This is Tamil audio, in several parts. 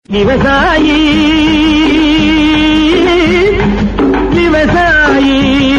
விவசாயி விவசாயி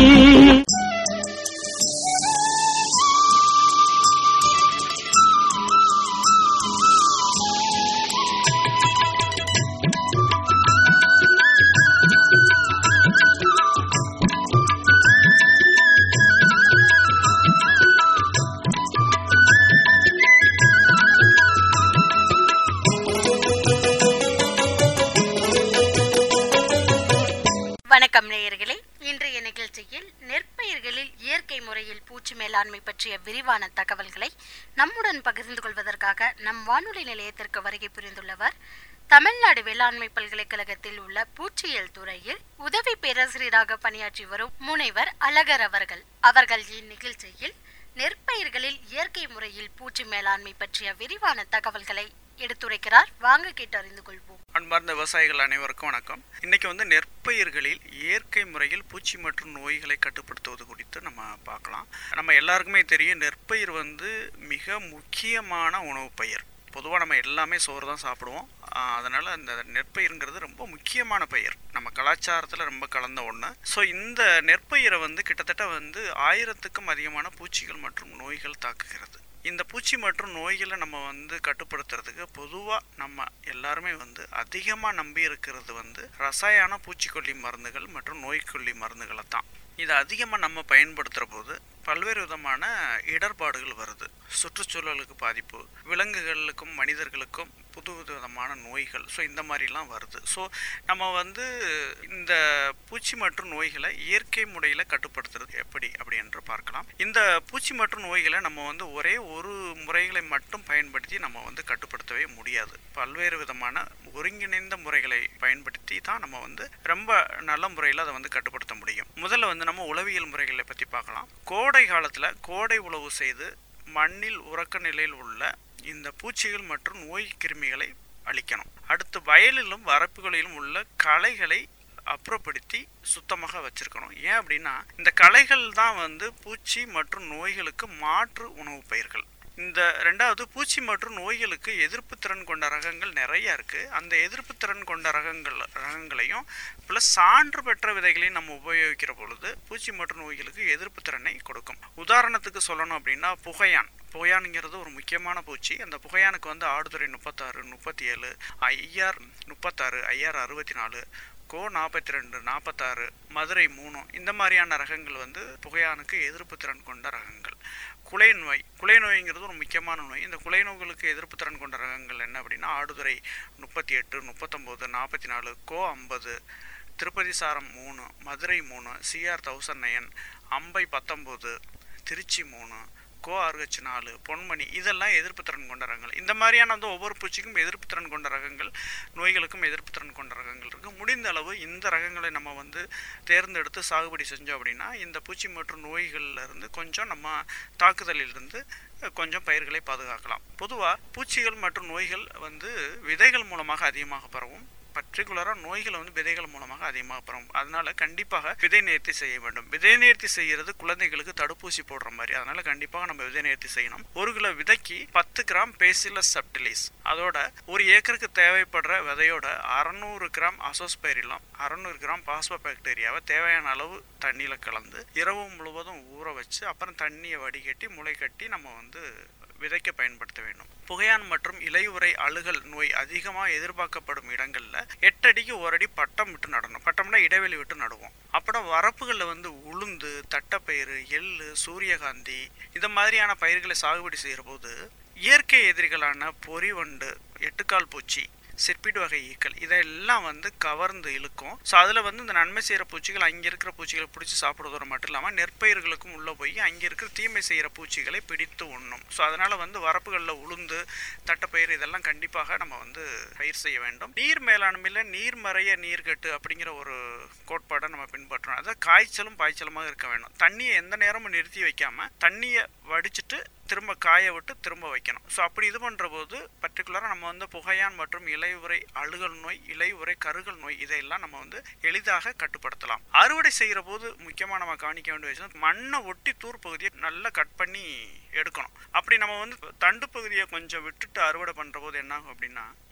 வணக்கம் நேயர்களே இன்றைய நிகழ்ச்சியில் நெற்பயிர்களில் இயற்கை முறையில் பூச்சி மேலாண்மை பற்றிய விரிவான தகவல்களை நம்முடன் பகிர்ந்து கொள்வதற்காக நம் வானொலி நிலையத்திற்கு வருகை புரிந்துள்ளவர் தமிழ்நாடு வேளாண்மை பல்கலைக்கழகத்தில் உள்ள பூச்சியியல் துறையில் உதவி பேராசிரியராக பணியாற்றி வரும் முனைவர் அழகர் அவர்கள் அவர்கள் இந்நிகழ்ச்சியில் நெற்பயிர்களில் இயற்கை முறையில் பூச்சி மேலாண்மை பற்றிய விரிவான தகவல்களை எடுத்துரைக்கிறார் வாங்க கேட்டு அறிந்து கொள்வோம் அன்பார்ந்த விவசாயிகள் அனைவருக்கும் வணக்கம் இன்னைக்கு வந்து நெற்பயிர்களில் இயற்கை முறையில் பூச்சி மற்றும் நோய்களை கட்டுப்படுத்துவது குறித்து நம்ம பார்க்கலாம் நம்ம எல்லாருக்குமே தெரியும் நெற்பயிர் வந்து மிக முக்கியமான உணவு பயிர் பொதுவாக நம்ம எல்லாமே சோறு தான் சாப்பிடுவோம் ஆஹ் அதனால அந்த நெற்பயிர்ங்கிறது ரொம்ப முக்கியமான பயிர் நம்ம கலாச்சாரத்தில் ரொம்ப கலந்த ஒன்று ஸோ இந்த நெற்பயிரை வந்து கிட்டத்தட்ட வந்து ஆயிரத்துக்கும் அதிகமான பூச்சிகள் மற்றும் நோய்கள் தாக்குகிறது இந்த பூச்சி மற்றும் நோய்களை நம்ம வந்து கட்டுப்படுத்துறதுக்கு பொதுவாக நம்ம எல்லாருமே வந்து அதிகமாக நம்பி இருக்கிறது வந்து ரசாயன பூச்சிக்கொல்லி மருந்துகள் மற்றும் நோய்க்கொல்லி மருந்துகளை தான் இதை அதிகமாக நம்ம பயன்படுத்துகிற போது பல்வேறு விதமான இடர்பாடுகள் வருது சுற்றுச்சூழலுக்கு பாதிப்பு விலங்குகளுக்கும் மனிதர்களுக்கும் புது விதமான நோய்கள் ஸோ இந்த மாதிரிலாம் வருது ஸோ நம்ம வந்து இந்த பூச்சி மற்றும் நோய்களை இயற்கை முறையில் கட்டுப்படுத்துறது எப்படி அப்படி என்று பார்க்கலாம் இந்த பூச்சி மற்றும் நோய்களை நம்ம வந்து ஒரே ஒரு முறைகளை மட்டும் பயன்படுத்தி நம்ம வந்து கட்டுப்படுத்தவே முடியாது பல்வேறு விதமான ஒருங்கிணைந்த முறைகளை பயன்படுத்தி தான் நம்ம வந்து ரொம்ப நல்ல முறையில் அதை வந்து கட்டுப்படுத்த முடியும் முதல்ல வந்து நம்ம உளவியல் முறைகளை பற்றி பார்க்கலாம் கோடை காலத்தில் கோடை உழவு செய்து மண்ணில் உறக்க நிலையில் உள்ள இந்த பூச்சிகள் மற்றும் நோய் கிருமிகளை அழிக்கணும் அடுத்து வயலிலும் வரப்புகளிலும் உள்ள களைகளை அப்புறப்படுத்தி சுத்தமாக வச்சிருக்கணும் ஏன் அப்படின்னா இந்த களைகள் தான் வந்து பூச்சி மற்றும் நோய்களுக்கு மாற்று உணவுப் பயிர்கள் இந்த ரெண்டாவது பூச்சி மற்றும் நோய்களுக்கு எதிர்ப்பு திறன் கொண்ட ரகங்கள் நிறைய இருக்கு அந்த எதிர்ப்பு திறன் கொண்ட ரகங்கள் ரகங்களையும் ப்ளஸ் சான்று பெற்ற விதைகளையும் நம்ம உபயோகிக்கிற பொழுது பூச்சி மற்றும் நோய்களுக்கு எதிர்ப்பு திறனை கொடுக்கும் உதாரணத்துக்கு சொல்லணும் அப்படின்னா புகையான் புகையானுங்கிறது ஒரு முக்கியமான பூச்சி அந்த புகையானுக்கு வந்து ஆடுதுறை முப்பத்தாறு முப்பத்தி ஏழு ஐஆர் முப்பத்தாறு ஐஆர் அறுபத்தி நாலு கோ நாற்பத்தி ரெண்டு நாற்பத்தாறு மதுரை மூணு இந்த மாதிரியான ரகங்கள் வந்து புகையானுக்கு எதிர்ப்பு திறன் கொண்ட ரகங்கள் குலை நோய் குலை நோய்ங்கிறது ஒரு முக்கியமான நோய் இந்த குலை நோய்களுக்கு எதிர்ப்பு திறன் கொண்ட ரகங்கள் என்ன அப்படின்னா ஆடுதுறை முப்பத்தி எட்டு முப்பத்தொம்போது நாற்பத்தி நாலு கோ ஐம்பது திருப்பதி சாரம் மூணு மதுரை மூணு சிஆர் தௌசண்ட் நயன் அம்பை பத்தொம்போது திருச்சி மூணு கோ ஆர்ஹெச் நாலு பொன்மணி இதெல்லாம் எதிர்ப்பு திறன் கொண்ட ரகங்கள் இந்த மாதிரியான வந்து ஒவ்வொரு பூச்சிக்கும் எதிர்ப்பு திறன் கொண்ட ரகங்கள் நோய்களுக்கும் எதிர்ப்பு திறன் கொண்ட ரகங்கள் இருக்குது முடிந்த அளவு இந்த ரகங்களை நம்ம வந்து தேர்ந்தெடுத்து சாகுபடி செஞ்சோம் அப்படின்னா இந்த பூச்சி மற்றும் நோய்கள்ல இருந்து கொஞ்சம் நம்ம தாக்குதலிலிருந்து கொஞ்சம் பயிர்களை பாதுகாக்கலாம் பொதுவாக பூச்சிகள் மற்றும் நோய்கள் வந்து விதைகள் மூலமாக அதிகமாக பரவும் பர்டிகுலராக நோய்கள் வந்து விதைகள் மூலமாக அதிகமாக பரவும் அதனால கண்டிப்பாக விதை நேர்த்தி செய்ய வேண்டும் விதை நேர்த்தி செய்யறது குழந்தைகளுக்கு தடுப்பூசி போடுற மாதிரி அதனால கண்டிப்பாக நம்ம விதை நேர்த்தி செய்யணும் ஒரு கிலோ விதைக்கு பத்து கிராம் பேசிலஸ் சப்டிலிஸ் அதோட ஒரு ஏக்கருக்கு தேவைப்படுற விதையோட அறநூறு கிராம் அசோஸ்பைரிலம் அறநூறு கிராம் பாஸ்போ பாக்டீரியாவை தேவையான அளவு தண்ணியில் கலந்து இரவு முழுவதும் ஊற வச்சு அப்புறம் தண்ணியை வடிகட்டி முளை கட்டி நம்ம வந்து விதைக்க பயன்படுத்த வேண்டும் புகையான் மற்றும் இலையுறை அழுகல் நோய் அதிகமாக எதிர்பார்க்கப்படும் இடங்கள்ல எட்டு அடிக்கு ஒரு அடி பட்டம் விட்டு நடணும் பட்டம்னா இடைவெளி விட்டு நடுவோம் அப்புறம் வரப்புகளில் வந்து உளுந்து தட்டைப்பயிறு எள்ளு சூரியகாந்தி இந்த மாதிரியான பயிர்களை சாகுபடி செய்கிற போது இயற்கை எதிரிகளான பொறிவண்டு எட்டுக்கால் பூச்சி சிற்பிடு வகை ஈக்கள் இதெல்லாம் வந்து கவர்ந்து இழுக்கும் ஸோ அதில் வந்து இந்த நன்மை செய்கிற பூச்சிகள் அங்கே இருக்கிற பூச்சிகளை பிடிச்சி சாப்பிடுவதோடு மட்டும் இல்லாமல் நெற்பயிர்களுக்கும் உள்ளே போய் அங்கே இருக்கிற தீமை செய்கிற பூச்சிகளை பிடித்து உண்ணும் ஸோ அதனால் வந்து வரப்புகளில் உளுந்து தட்டைப்பயிர் இதெல்லாம் கண்டிப்பாக நம்ம வந்து பயிர் செய்ய வேண்டும் நீர் மேலாண்மையில் நீர்மறைய நீர்கட்டு அப்படிங்கிற ஒரு கோட்பாடை நம்ம பின்பற்றணும் அதாவது காய்ச்சலும் பாய்ச்சலுமாக இருக்க வேண்டும் தண்ணியை எந்த நேரமும் நிறுத்தி வைக்காம தண்ணியை வடிச்சிட்டு திரும்ப காய விட்டு திரும்ப வைக்கணும் ஸோ அப்படி இது பண்ணுற போது பர்டிகுலராக நம்ம வந்து புகையான் மற்றும் இலையுறை அழுகல் நோய் இலையுறை கருகல் நோய் இதையெல்லாம் நம்ம வந்து எளிதாக கட்டுப்படுத்தலாம் அறுவடை செய்கிற போது முக்கியமாக நம்ம கவனிக்க வேண்டிய விஷயம் மண்ணை ஒட்டி தூர் பகுதியை நல்லா கட் பண்ணி எடுக்கணும் அப்படி நம்ம வந்து தண்டு பகுதியை கொஞ்சம் விட்டுட்டு அறுவடை பண்ணுற போது என்ன ஆகும் அப்படின்னா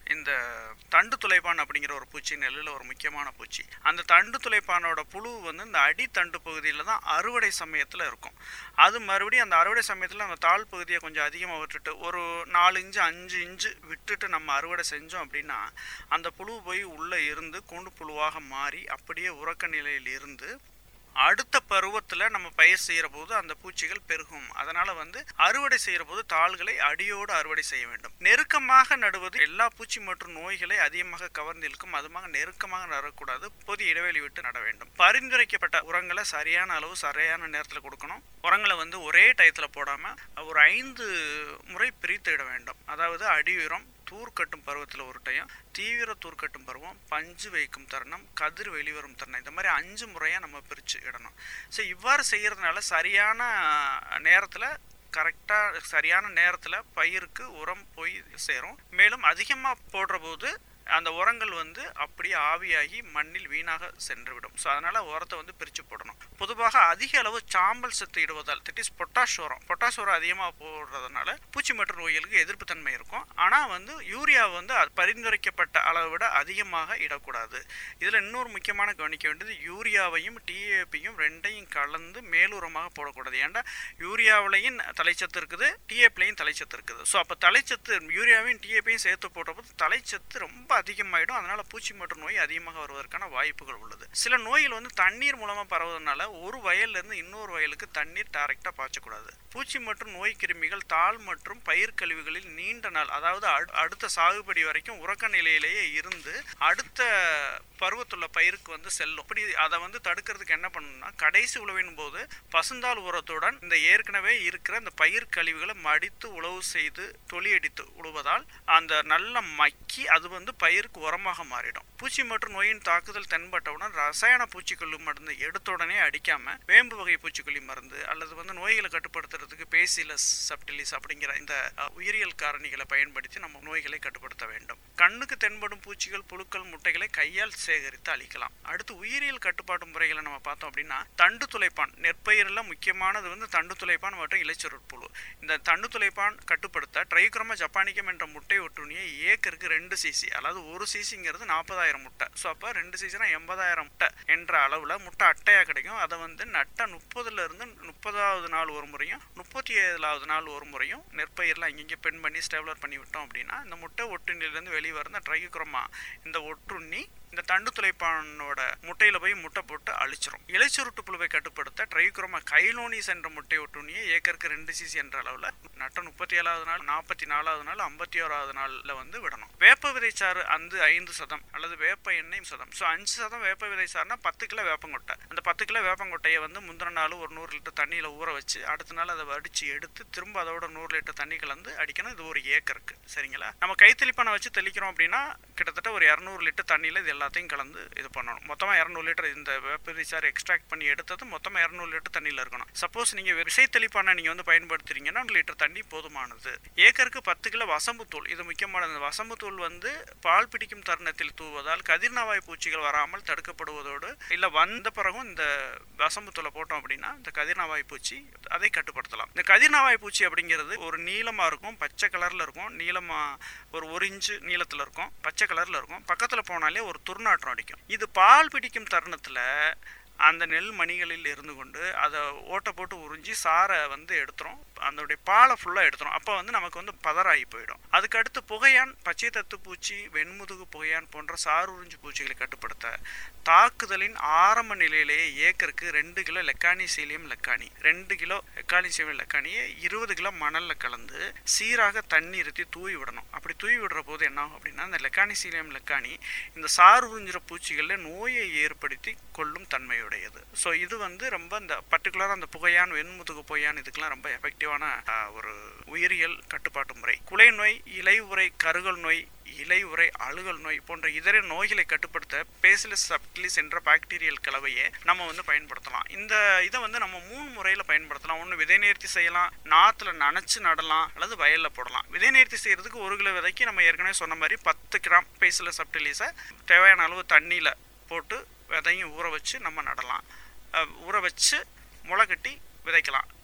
இந்த தண்டு துளைப்பான் அப்படிங்கிற ஒரு பூச்சி நெல்லில் ஒரு முக்கியமான பூச்சி அந்த தண்டு துளைப்பானோட புழு வந்து இந்த அடித்தண்டு பகுதியில் தான் அறுவடை சமயத்தில் இருக்கும் அது மறுபடியும் அந்த அறுவடை சமயத்தில் அந்த தாழ் பகுதியை கொஞ்சம் அதிகமாக விட்டுட்டு ஒரு நாலு இன்ச்சு அஞ்சு இன்ச்சு விட்டுட்டு நம்ம அறுவடை செஞ்சோம் அப்படின்னா அந்த புழு போய் உள்ளே இருந்து கூண்டு புழுவாக மாறி அப்படியே உறக்க நிலையில் இருந்து அடுத்த பருவத்தில் நம்ம பயிர் செய்கிற போது அந்த பூச்சிகள் பெருகும் அதனால் வந்து அறுவடை செய்கிற போது தாள்களை அடியோடு அறுவடை செய்ய வேண்டும் நெருக்கமாக நடுவது எல்லா பூச்சி மற்றும் நோய்களை அதிகமாக கவர்ந்து இழுக்கும் அதுமாக நெருக்கமாக நடக்கூடாது பொது இடைவெளி விட்டு நட வேண்டும் பரிந்துரைக்கப்பட்ட உரங்களை சரியான அளவு சரியான நேரத்தில் கொடுக்கணும் உரங்களை வந்து ஒரே டயத்தில் போடாமல் ஒரு ஐந்து முறை பிரித்து இட வேண்டும் அதாவது அடி உரம் தூர் கட்டும் பருவத்தில் ஒரு டைம் தீவிர தூர் கட்டும் பருவம் பஞ்சு வைக்கும் தருணம் கதிர் வெளிவரும் தருணம் இந்த மாதிரி அஞ்சு முறையாக நம்ம பிரித்து இடணும் ஸோ இவ்வாறு செய்கிறதுனால சரியான நேரத்தில் கரெக்டாக சரியான நேரத்தில் பயிருக்கு உரம் போய் சேரும் மேலும் அதிகமாக போடுற போது அந்த உரங்கள் வந்து அப்படியே ஆவியாகி மண்ணில் வீணாக சென்றுவிடும் ஸோ அதனால் உரத்தை வந்து பிரித்து போடணும் பொதுவாக அதிக அளவு சாம்பல் சத்து இடுவதால் தட் இஸ் பொட்டாஷ் உரம் பொட்டாஷ் உரம் அதிகமாக போடுறதுனால பூச்சி மற்றும் நோய்களுக்கு எதிர்ப்பு தன்மை இருக்கும் ஆனால் வந்து யூரியா வந்து அது பரிந்துரைக்கப்பட்ட அளவை விட அதிகமாக இடக்கூடாது இதில் இன்னொரு முக்கியமான கவனிக்க வேண்டியது யூரியாவையும் டிஏபியும் ரெண்டையும் கலந்து மேலுரமாக போடக்கூடாது ஏன்டா யூரியாவிலையும் தலைச்சத்து இருக்குது டிஏபிலையும் தலைச்சத்து இருக்குது ஸோ அப்போ தலைச்சத்து யூரியாவையும் டிஏபியும் சேர்த்து போடுறப்போ தலைச்சத்து ரொம்ப அதிகமாயிடும் அதனால பூச்சி மற்றும் நோய் அதிகமாக வருவதற்கான வாய்ப்புகள் உள்ளது சில நோய்கள் வந்து தண்ணீர் மூலமாக பரவுவதனால ஒரு வயல்ல இருந்து இன்னொரு வயலுக்கு தண்ணீர் டைரக்டாக பாய்ச்சக்கூடாது பூச்சி மற்றும் நோய் கிருமிகள் தாள் மற்றும் பயிர் கழிவுகளில் நீண்ட நாள் அதாவது அடு- அடுத்த சாகுபடி வரைக்கும் உறக்க நிலையிலேயே இருந்து அடுத்த பருவத்துள்ள பயிருக்கு வந்து செல்லும் இப்படி அதை வந்து தடுக்கிறதுக்கு என்ன பண்ணணும்னா கடைசி உழவின் போது பசுந்தாள் உரத்துடன் இந்த ஏற்கனவே இருக்கிற அந்த பயிர் கழிவுகளை மடித்து உழவு செய்து தொலியடித்து உழுவதால் அந்த நல்ல மக்கி அது வந்து பயிருக்கு உரமாக மாறிடும் பூச்சி மற்றும் நோயின் தாக்குதல் தென்பட்டவுடன் ரசாயன பூச்சிக்கொல்லி மருந்து எடுத்த உடனே அடிக்காம வேம்பு வகை பூச்சிக்கொல்லி மருந்து அல்லது வந்து நோய்களை கட்டுப்படுத்துறதுக்கு பேசிலஸ் சப்டிலிஸ் அப்படிங்கிற இந்த அஹ், உயிரியல் காரணிகளை பயன்படுத்தி நம்ம நோய்களை கட்டுப்படுத்த வேண்டும் கண்ணுக்கு தென்படும் பூச்சிகள் புழுக்கள் முட்டைகளை கையால் சேகரித்து அழிக்கலாம் அடுத்து உயிரியல் கட்டுப்பாட்டு முறைகளை நம்ம பார்த்தோம் அப்படின்னா தண்டு துளைப்பான் நெற்பயிரில் முக்கியமானது வந்து தண்டு துளைப்பான் மற்றும் இலைச்சுருட்புழு இந்த தண்டு துளைப்பான் கட்டுப்படுத்த ட்ரைக்ரோமா ஜப்பானிக்கம் என்ற முட்டை ஒட்டுண்ணியை ஏக்கருக்கு ரெண்டு சிசி அதாவது ஒரு சிசிங்கிறது நாற்பதாயிரம் முட்டை ஸோ அப்போ ரெண்டு சிசினா எண்பதாயிரம் முட்டை என்ற அளவில் முட்டை அட்டையாக கிடைக்கும் அதை வந்து நட்ட முப்பதுல இருந்து முப்பதாவது நாள் ஒரு முறையும் முப்பத்தி ஏழாவது நாள் ஒரு முறையும் நெற்பயிரில் அங்கங்கே பெண் பண்ணி ஸ்டேபிளர் பண்ணி விட்டோம் அப்படின்னா இந்த முட்டை ஒட்டுண்ணிலேருந்து வெளியே வர இந்த ட்ரைக்ரோமா இந்த ஒட்டுண்ணி இந்த தண்டு துளைப்பானோட முட்டையில போய் முட்டை போட்டு அழிச்சிரும் இலைச்சுருட்டு புழுவை கட்டுப்படுத்த ட்ரைக்ரோமா கைலோனிஸ் என்ற முட்டை ஒட்டுண்ணியை ஏக்கருக்கு ரெண்டு சிசி என்ற அளவில் நட்ட முப்பத்தி ஏழாவது நாள் நாற்பத்தி நாலாவது நாள் ஐம்பத்தி ஓராவது நாளில் வந்து விடணும் வேப்ப விதைச்சாறு அந்த ஐந்து சதம் அல்லது வேப்ப எண்ணெய் சதம் ஸோ அஞ்சு சதம் வேப்ப விதைச்சாறுனா பத்து கிலோ வேப்பங்கொட்டை அந்த பத்து கிலோ வேப்பங்கொட்டையை வந்து முந்தின நாள் ஒரு நூறு லிட்டர் தண்ணியில் ஊற வச்சு அடுத்த நாள் அதை வடித்து எடுத்து திரும்ப அதோட நூறு லிட்டர் தண்ணி கலந்து அடிக்கணும் இது ஒரு ஏக்கருக்கு சரிங்களா நம்ம கைத்தெளிப்பானை வச்சு தெளிக்கிறோம் அப்படின்னா கிட்டத்தட்ட ஒரு இரநூறு லிட்டர் தண்ணியில் இது எல்லாத்தையும் கலந்து இது பண்ணணும் மொத்தமாக இரநூறு லிட்டர் இந்த வேப்ப சாறு எக்ஸ்ட்ராக்ட் பண்ணி எடுத்தது மொத்தமாக இரநூறு லிட்டர் தண்ணியில் இருக்கணும் சப்போஸ் நீங்கள் விசை தெளிப்பானை நீங்கள் வந்து பயன்படுத்துறீங்கன்னா ஒரு லிட்டர் தண்ணி போதுமானது ஏக்கருக்கு பத்து கிலோ வசம்புத்தூள் இது முக்கியமானது வசம்புத்தூள் வந்து பால் பிடிக்கும் தருணத்தில் தூவுவதால் கதிர்நாவாய் பூச்சிகள் வராமல் தடுக்கப்படுவதோடு இல்லை வந்த பிறகும் இந்த வசம்புத்தூளை போட்டோம் அப்படின்னா இந்த கதிர்நாவாய் பூச்சி அதை கட்டுப்படுத்தலாம் இந்த கதிர்நாவாய் பூச்சி அப்படிங்கிறது ஒரு நீளமாக இருக்கும் பச்சை கலரில் இருக்கும் நீளமாக ஒரு ஒரு இன்ச்சு நீளத்தில் இருக்கும் பச்சை கலரில் இருக்கும் பக்கத்தில் போனாலே ஒரு துர்நாற்றம் அடிக்கும் இது பால் பிடிக்கும் தருணத்தில் அந்த நெல் மணிகளில் இருந்து கொண்டு அதை ஓட்டை போட்டு உறிஞ்சி சாரை வந்து எடுத்துரும் அதனுடைய பாலை ஃபுல்லாக எடுத்துரும் அப்போ வந்து நமக்கு வந்து பதறாகி போயிடும் அதுக்கு அடுத்து புகையான் பச்சை தத்து பூச்சி வெண்முதுகு புகையான் போன்ற சார் உறிஞ்சு பூச்சிகளை கட்டுப்படுத்த தாக்குதலின் ஆரம்ப நிலையிலேயே ஏக்கருக்கு ரெண்டு கிலோ லெக்கானிசீலியம் லெக்கானி ரெண்டு கிலோ லெக்கானிசீலியம் லெக்கானியை இருபது கிலோ மணலில் கலந்து சீராக தண்ணி இருத்தி தூவி விடணும் அப்படி தூவி விடுற போது என்ன ஆகும் அப்படின்னா இந்த லெக்கானிசீலியம் லெக்கானி இந்த சார் உறிஞ்சுற பூச்சிகளில் நோயை ஏற்படுத்தி கொள்ளும் தன்மையுடையது ஸோ இது வந்து ரொம்ப இந்த பர்டிகுலராக அந்த புகையான் வெண்முதுகு புகையான் இதுக்கெல்லாம் ரொம்ப எஃபெக்டிவான ஒரு உயிரியல் கட்டுப்பாட்டு முறை குலை நோய் இலை உறை கருகல் நோய் இலை உறை அழுகல் நோய் போன்ற இதர நோய்களை கட்டுப்படுத்த பேசிலஸ் சப்டிலிஸ் என்ற பாக்டீரியல் கலவையை நம்ம வந்து பயன்படுத்தலாம் இந்த இதை வந்து நம்ம மூணு முறையில் பயன்படுத்தலாம் ஒன்று விதை நேர்த்தி செய்யலாம் நாற்றுல நனைச்சு நடலாம் அல்லது வயலில் போடலாம் விதை நேர்த்தி செய்யறதுக்கு ஒரு கிலோ விதைக்கு நம்ம ஏற்கனவே சொன்ன மாதிரி பத்து கிராம் பேசிலஸ் சப்டிலிஸை தேவையான அளவு தண்ணியில் போட்டு விதையும் ஊற வச்சு நம்ம நடலாம் அஹ் ஊற வச்சு முளை கட்டி விதைக்கலாம்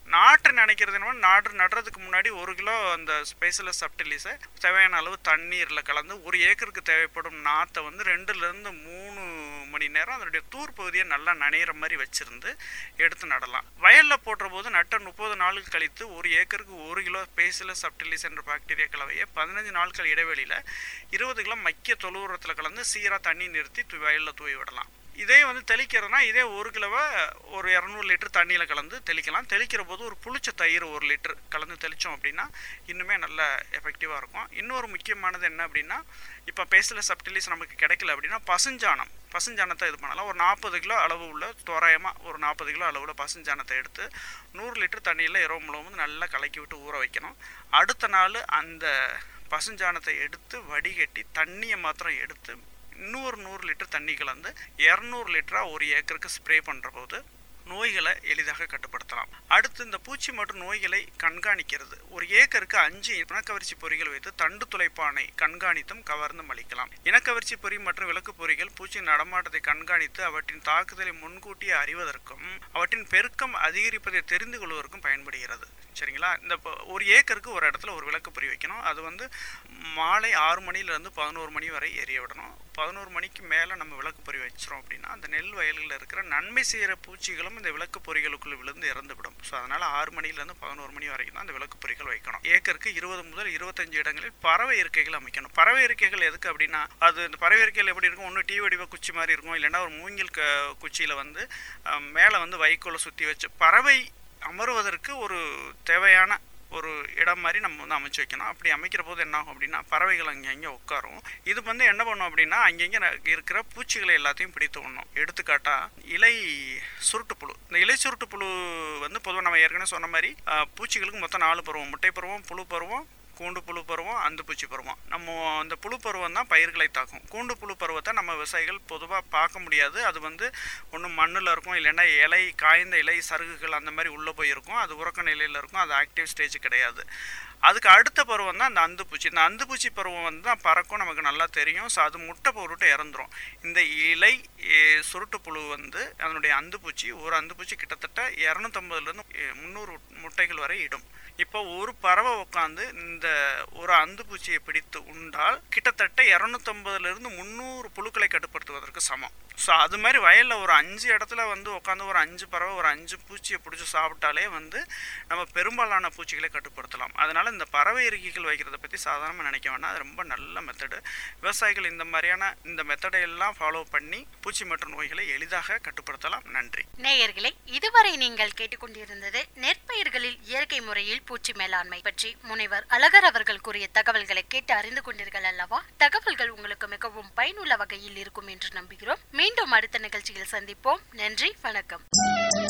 நாற்று நினைக்கிறது என்னன்னா நாற்று நடுறதுக்கு முன்னாடி ஒரு கிலோ அந்த ஸ்பைசலஸ் சப்டிலிஸை தேவையான அளவு தண்ணீரில் கலந்து ஒரு ஏக்கருக்கு தேவைப்படும் நாற்றை வந்து ரெண்டுலேருந்து மூணு மணி நேரம் அதனுடைய தூர் பகுதியை நல்லா நனையிற மாதிரி வச்சிருந்து எடுத்து நடலாம் வயலில் போடுற போது நட்ட முப்பது நாள் கழித்து ஒரு ஏக்கருக்கு ஒரு கிலோ பேசிலஸ் சப்டிலிஸ் என்ற பாக்டீரியா கலவையை பதினஞ்சு நாட்கள் இடைவெளியில் இருபது கிலோ மக்கிய தொழு உரத்தில் கலந்து சீராக தண்ணி நிறுத்தி து- வயலில் தூவி விடலாம் இதே வந்து தெளிக்கிறதுனா இதே ஒரு கிலோவை ஒரு இரநூறு லிட்டர் தண்ணியில் கலந்து தெளிக்கலாம் தெளிக்கிற போது ஒரு புளிச்ச தயிர் ஒரு லிட்டர் கலந்து தெளித்தோம் அப்படின்னா இன்னுமே நல்ல எஃபெக்டிவாக இருக்கும் இன்னொரு முக்கியமானது என்ன அப்படின்னா இப்போ பேசல சப்டிலிஸ் நமக்கு கிடைக்கல அப்படின்னா பசுஞ்சாணம் பசுஞ்சாணத்தை இது பண்ணலாம் ஒரு நாற்பது கிலோ அளவு உள்ள தோராயமாக ஒரு நாற்பது கிலோ அளவில் பசுஞ்சாணத்தை எடுத்து நூறு லிட்டர் தண்ணியில் இரவு முழுவதும் நல்லா கலக்கி விட்டு ஊற வைக்கணும் அடுத்த நாள் அந்த பசுஞ்சாணத்தை எடுத்து வடிகட்டி தண்ணியை மாத்திரம் எடுத்து இன்னொரு நூறு லிட்டர் தண்ணி கலந்து இரநூறு லிட்டராக ஒரு ஏக்கருக்கு ஸ்ப்ரே பண்ணுற போது நோய்களை எளிதாக கட்டுப்படுத்தலாம் அடுத்து இந்த பூச்சி மற்றும் நோய்களை கண்காணிக்கிறது ஒரு ஏக்கருக்கு அஞ்சு இனக்கவர்ச்சி பொறிகள் வைத்து தண்டு துளைப்பானை கண்காணித்தும் கவர்ந்தும் அளிக்கலாம் இனக்கவர்ச்சி பொறி மற்றும் விளக்கு பொறிகள் பூச்சி நடமாட்டத்தை கண்காணித்து அவற்றின் தாக்குதலை முன்கூட்டியே அறிவதற்கும் அவற்றின் பெருக்கம் அதிகரிப்பதை தெரிந்து கொள்வதற்கும் பயன்படுகிறது சரிங்களா இந்த ப- ஒரு ஏக்கருக்கு ஒரு இடத்துல ஒரு விளக்கு பொறி வைக்கணும் அது வந்து மாலை ஆறு மணிலேருந்து பதினோரு மணி வரை எரிய விடணும் பதினோரு மணிக்கு மேலே நம்ம விளக்கு பொறி வச்சிரும் அப்படின்னா அந்த நெல் வயல்களில் இருக்கிற நன்மை செய்கிற பூச்சிகளும் இந்த விளக்கு பொறிகளுக்குள் விழுந்து இறந்துவிடும் ஸோ அதனால் ஆறு மணிலேருந்து பதினோரு மணி வரைக்கும் தான் அந்த விளக்கு பொறிகள் வைக்கணும் ஏக்கருக்கு இருபது முதல் இருபத்தஞ்சு இடங்களில் பறவை இருக்கைகள் அமைக்கணும் பறவை இருக்கைகள் எதுக்கு அப்படின்னா அது இந்த பறவை இருக்கைகள் எப்படி இருக்கும் ஒன்று டீ வடிவ குச்சி மாதிரி இருக்கும் இல்லைன்னா ஒரு மூங்கில் க குச்சியில் வந்து மேலே வந்து வைக்கோலை சுற்றி வச்சு பறவை அமருவதற்கு ஒரு தேவையான ஒரு இடம் மாதிரி நம்ம வந்து அமைச்சு வைக்கணும் அப்படி அமைக்கிற போது என்ன ஆகும் அப்படின்னா பறவைகள் அங்கே அங்கே உட்காரும் இது வந்து என்ன பண்ணும் அப்படின்னா அங்கங்கே ந- இருக்கிற பூச்சிகளை எல்லாத்தையும் பிடித்து உண்ணும் எடுத்துக்காட்டா இலை சுருட்டுப்புழு இந்த இலை சுருட்டுப்புழு வந்து பொதுவாக நம்ம ஏற்கனவே சொன்ன மாதிரி ஆஹ், பூச்சிகளுக்கு மொத்தம் நாலு பருவம் முட்டை பருவம் புழு பருவம் கூண்டு புழு பருவம் அந்து பூச்சி பருவம் நம்ம அந்த புழு பருவம் தான் பயிர்களை தாக்கும் கூண்டு புழு பருவத்தை நம்ம விவசாயிகள் பொதுவாக பார்க்க முடியாது அது வந்து ஒன்று மண்ணில் இருக்கும் இல்லைன்னா இலை காய்ந்த இலை சருகுகள் அந்த மாதிரி உள்ளே போய் இருக்கும் அது உறக்க நிலையில் இருக்கும் அது ஆக்டிவ் ஸ்டேஜ் கிடையாது அதுக்கு அடுத்த பருவம் தான் அந்த அந்து பூச்சி இந்த அந்து பூச்சி பருவம் வந்து தான் பறக்கும் நமக்கு நல்லா தெரியும் ஸோ அது முட்டை போட்டுட்டு இறந்துரும் இந்த இலை எ, சுருட்டு புழு வந்து அதனுடைய அந்து பூச்சி ஒரு அந்து பூச்சி கிட்டத்தட்ட இரநூத்தம்பதுலேருந்து முந்நூறு முட்டைகள் வரை இடும் இப்போ ஒரு பறவை உட்காந்து இந்த ஒரு அந்து பூச்சியை பிடித்து உண்டால் கிட்டத்தட்ட இரநூத்தம்பதுலேருந்து முந்நூறு புழுக்களை கட்டுப்படுத்துவதற்கு சமம் ஸோ அது மாதிரி வயலில் ஒரு அஞ்சு இடத்துல வந்து உட்காந்து ஒரு அஞ்சு பறவை ஒரு அஞ்சு பூச்சியை பிடிச்சி சாப்பிட்டாலே வந்து நம்ம பெரும்பாலான பூச்சிகளை கட்டுப்படுத்தலாம் அதனால் இந்த பறவை இறுக்கிகள் வைக்கிறத பற்றி சாதாரணமாக நினைக்க வேண்டாம் அது ரொம்ப நல்ல மெத்தடு விவசாயிகள் இந்த மாதிரியான இந்த மெத்தடை எல்லாம் ஃபாலோ பண்ணி பூச்சி மற்றும் நோய்களை எளிதாக கட்டுப்படுத்தலாம் நன்றி நேயர்களே இதுவரை நீங்கள் கேட்டுக்கொண்டிருந்தது நெற்பயிர்களில் இயற்கை முறையில் பூச்சி மேலாண்மை பற்றி முனைவர் அழகர் அவர்கள் கூறிய தகவல்களை கேட்டு அறிந்து கொண்டீர்கள் அல்லவா தகவல்கள் உங்களுக்கு மிகவும் பயனுள்ள வகையில் இருக்கும் என்று நம்புகிறோம் மீண்டும் அடுத்த நிகழ்ச்சியில் சந்திப்போம் நன்றி வணக்கம்